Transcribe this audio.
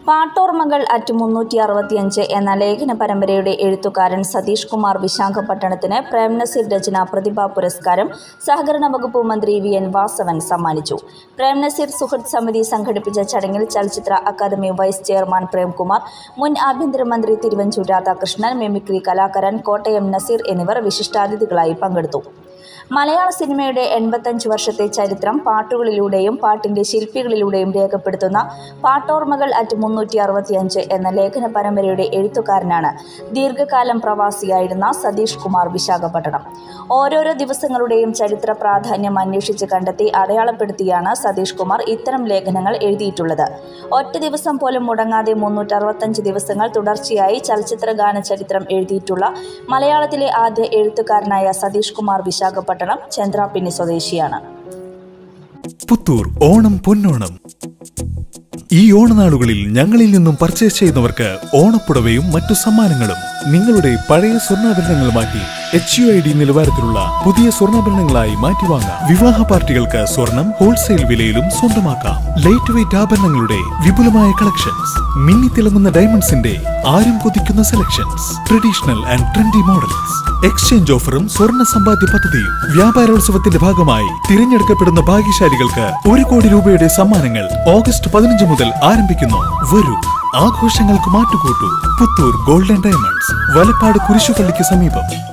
പാട്ടോർമകൾ at മുന്നൂറ്റി അറുപത്തിയഞ്ച് എന്ന ലേഖന പരമ്പരയുടെ എഴുത്തുകാരൻ സതീഷ് കുമാർ വിശാഖപട്ടണത്തിന് പ്രേംനസീർ രചന പ്രതിഭാ പുരസ്കാരം സഹകരണ വകുപ്പ് മന്ത്രി വി എൻ വാസവൻ സമ്മാനിച്ചു പ്രേംനസീർ സുഹൃത്ത് സമിതി സംഘടിപ്പിച്ച ചടങ്ങിൽ ചലച്ചിത്ര അക്കാദമി വൈസ് ചെയർമാൻ പ്രേംകുമാർ മുൻ ആഭ്യന്തരമന്ത്രി തിരുവഞ്ചൂർ രാധാകൃഷ്ണൻ മിമിക്രി കലാകാരൻ കോട്ടയം നസീർ എന്നിവർ വിശിഷ്ടാതിഥികളായി പങ്കെടുത്തു മലയാള സിനിമയുടെ എൺപത്തഞ്ച് വർഷത്തെ ചരിത്രം പാട്ടുകളിലൂടെയും പാട്ടിന്റെ ശില്പികളിലൂടെയും രേഖപ്പെടുത്തുന്ന പാട്ടോർമകൾ അറ്റ് മുന്നൂറ്റി അറുപത്തിയഞ്ച് എന്ന ലേഖന പരമ്പരയുടെ എഴുത്തുകാരനാണ് ദീർഘകാലം പ്രവാസിയായിരുന്ന സതീഷ് കുമാർ വിശാഖപട്ടണം ഓരോരോ ദിവസങ്ങളുടെയും ചരിത്ര പ്രാധാന്യം അന്വേഷിച്ച് കണ്ടെത്തി അടയാളപ്പെടുത്തിയാണ് സതീഷ് കുമാർ ഇത്തരം ലേഖനങ്ങൾ എഴുതിയിട്ടുള്ളത് ഒറ്റ ദിവസം പോലും മുടങ്ങാതെ മുന്നൂറ്ററുപത്തഞ്ച് ദിവസങ്ങൾ തുടർച്ചയായി ചലച്ചിത്ര ഗാന ചരിത്രം എഴുതിയിട്ടുള്ള മലയാളത്തിലെ ആദ്യ എഴുത്തുകാരനായ സതീഷ് കുമാർ വിശാഖപട്ടണം ചന്ദ്രാപിന്നി സ്വദേശിയാണ് പുത്തൂർ ഓണം പൊന്നോണം ഈ ഓണനാളുകളിൽ ഞങ്ങളിൽ നിന്നും പർച്ചേസ് ചെയ്യുന്നവർക്ക് ഓണപ്പുടവയും മറ്റു സമ്മാനങ്ങളും നിങ്ങളുടെ പഴയ സ്വർണ്ണാഭരണങ്ങൾ മാറ്റി എച്ച് യു ഐ ഡി നിലവാരത്തിലുള്ള പുതിയ സ്വർണ്ണാഭരണങ്ങളായി മാറ്റി വാങ്ങാം വിവാഹ പാർട്ടികൾക്ക് സ്വർണം ഹോൾസെയിൽ വിലയിലും സ്വന്തമാക്കാം ലൈറ്റ് വെയിറ്റ് ആഭരണങ്ങളുടെ വിപുലമായ കളക്ഷൻസ് മിന്നിത്തിളങ്ങുന്ന ഡയമണ്ട്സിന്റെ ആരും കൊതിക്കുന്ന selections traditional and trendy models exchange ഓഫറും സ്വർണ്ണ സമ്പാദ്യ പദ്ധതിയും വ്യാപാരോത്സവത്തിന്റെ ഭാഗമായി തിരഞ്ഞെടുക്കപ്പെടുന്ന ഭാഗ്യശാലികൾക്ക് ഒരു കോടി രൂപയുടെ സമ്മാനങ്ങൾ ഓഗസ്റ്റ് പതിനഞ്ച് മുതൽ ആരംഭിക്കുന്നു വരൂ ആഘോഷങ്ങൾക്ക് മാറ്റുകൂട്ടൂ പുത്തൂർ ഗോൾഡൻ ഡയമണ്ട്സ് വലപ്പാട് കുരിശുപള്ളിക്ക് സമീപം